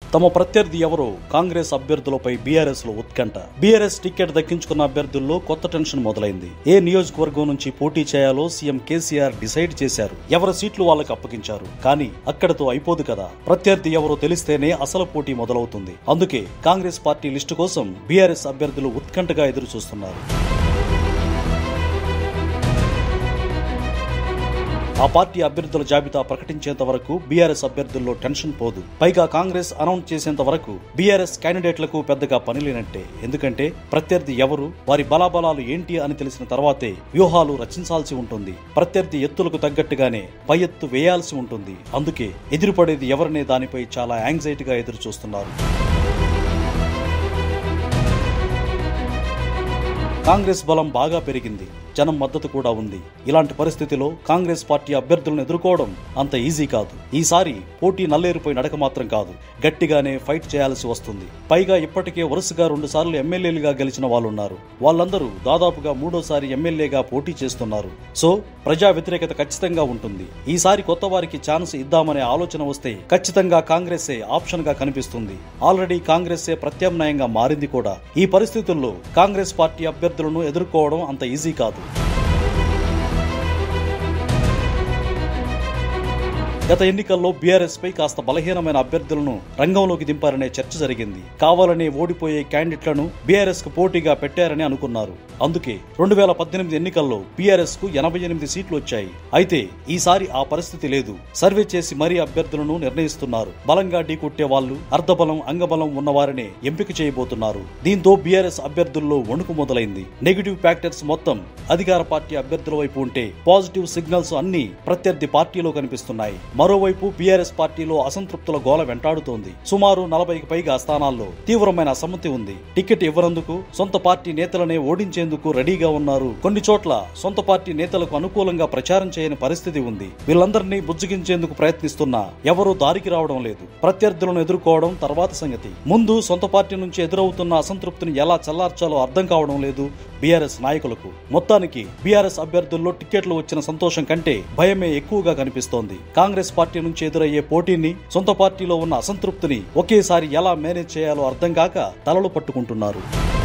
తమ ప్రత్యర్థి ఎవరో కాంగ్రెస్ అభ్యర్థులపై బీఆర్ఎస్ లో ఉత్కంఠ బీఆర్ఎస్ టికెట్ దక్కించుకున్న అభ్యర్థుల్లో కొత్త టెన్షన్ మొదలైంది ఏ నియోజకవర్గం నుంచి పోటీ చేయాలో సీఎం కేసీఆర్ డిసైడ్ చేశారు ఎవరి సీట్లు వాళ్ళకి అప్పగించారు కానీ అక్కడతో అయిపోదు కదా ప్రత్యర్థి ఎవరో తెలిస్తేనే అసలు పోటీ మొదలవుతుంది అందుకే కాంగ్రెస్ పార్టీ లిస్టు కోసం బీఆర్ఎస్ అభ్యర్థులు ఉత్కంఠగా ఎదురు చూస్తున్నారు ఆ పార్టీ అభ్యర్థుల జాబితా ప్రకటించేంత వరకు బీఆర్ఎస్ అభ్యర్థుల్లో టెన్షన్ పోదు పైగా కాంగ్రెస్ అనౌన్స్ చేసేంత వరకు బీఆర్ఎస్ క్యాండిడేట్లకు పెద్దగా పని లేనట్టే ఎందుకంటే ప్రత్యర్థి ఎవరు వారి బలాబలాలు ఏంటి అని తెలిసిన తర్వాతే వ్యూహాలు రచించాల్సి ఉంటుంది ప్రత్యర్థి ఎత్తులకు తగ్గట్టుగానే పై ఎత్తు వేయాల్సి ఉంటుంది అందుకే ఎదురుపడేది ఎవరనే దానిపై చాలా యాంగ్జైటీగా ఎదురు చూస్తున్నారు కాంగ్రెస్ బలం బాగా పెరిగింది జనం మద్దతు కూడా ఉంది ఇలాంటి పరిస్థితిలో కాంగ్రెస్ పార్టీ అభ్యర్థులను ఎదుర్కోవడం అంత ఈజీ కాదు ఈసారి పోటీ నల్లేరుపై నడక మాత్రం కాదు గట్టిగానే ఫైట్ చేయాల్సి వస్తుంది పైగా ఇప్పటికే వరుసగా రెండు సార్లు ఎమ్మెల్యేలుగా గెలిచిన వాళ్ళున్నారు వాళ్ళందరూ దాదాపుగా మూడోసారి ఎమ్మెల్యేగా పోటీ చేస్తున్నారు సో ప్రజా వ్యతిరేకత ఖచ్చితంగా ఉంటుంది ఈసారి కొత్త వారికి ఛాన్స్ ఇద్దామనే ఆలోచన వస్తే ఖచ్చితంగా కాంగ్రెసే ఆప్షన్ గా కనిపిస్తుంది ఆల్రెడీ కాంగ్రెసే ప్రత్యామ్నాయంగా మారింది కూడా ఈ పరిస్థితుల్లో కాంగ్రెస్ పార్టీ అభ్యర్థులను ఎదుర్కోవడం అంత ఈజీ కాదు గత ఎన్నికల్లో బీఆర్ఎస్ పై కాస్త బలహీనమైన అభ్యర్థులను రంగంలోకి దింపారనే చర్చ జరిగింది కావాలనే ఓడిపోయే క్యాండిడేట్లను బీఆర్ఎస్ కు పోటీగా పెట్టారని అనుకున్నారు అందుకే రెండు వేల పద్దెనిమిది ఎన్నికల్లో బీఆర్ఎస్ కు ఎనభై ఎనిమిది సీట్లు వచ్చాయి అయితే ఈసారి ఆ పరిస్థితి లేదు సర్వే చేసి మరీ అభ్యర్థులను నిర్ణయిస్తున్నారు బలంగా ఢీకొట్టే వాళ్ళు అర్ధబలం అంగబలం ఉన్నవారినే ఎంపిక చేయబోతున్నారు దీంతో బీఆర్ఎస్ అభ్యర్థుల్లో వణుకు మొదలైంది నెగిటివ్ ఫ్యాక్టర్స్ మొత్తం అధికార పార్టీ అభ్యర్థుల వైపు ఉంటే పాజిటివ్ సిగ్నల్స్ అన్ని ప్రత్యర్థి పార్టీలో కనిపిస్తున్నాయి మరోవైపు బీఆర్ఎస్ పార్టీలో అసంతృప్తుల గోల వెంటాడుతోంది సుమారు నలభైకి పైగా స్థానాల్లో తీవ్రమైన అసమ్మతి ఉంది టికెట్ ఇవ్వనందుకు సొంత పార్టీ నేతలనే ఓడించేందుకు రెడీగా ఉన్నారు కొన్ని చోట్ల సొంత పార్టీ నేతలకు అనుకూలంగా ప్రచారం చేయని పరిస్థితి ఉంది వీళ్ళందరినీ బుజ్జగించేందుకు ప్రయత్నిస్తున్నా ఎవరూ దారికి రావడం లేదు ప్రత్యర్థులను ఎదుర్కోవడం తర్వాత సంగతి ముందు సొంత పార్టీ నుంచి ఎదురవుతున్న అసంతృప్తిని ఎలా చల్లార్చాలో అర్థం కావడం లేదు బీఆర్ఎస్ నాయకులకు మొత్తానికి బీఆర్ఎస్ అభ్యర్థుల్లో టికెట్లు వచ్చిన సంతోషం కంటే భయమే ఎక్కువగా కనిపిస్తోంది కాంగ్రెస్ పార్టీ నుంచి ఎదురయ్యే పోటీని సొంత పార్టీలో ఉన్న అసంతృప్తిని ఒకేసారి ఎలా మేనేజ్ చేయాలో అర్థం కాక తలలు పట్టుకుంటున్నారు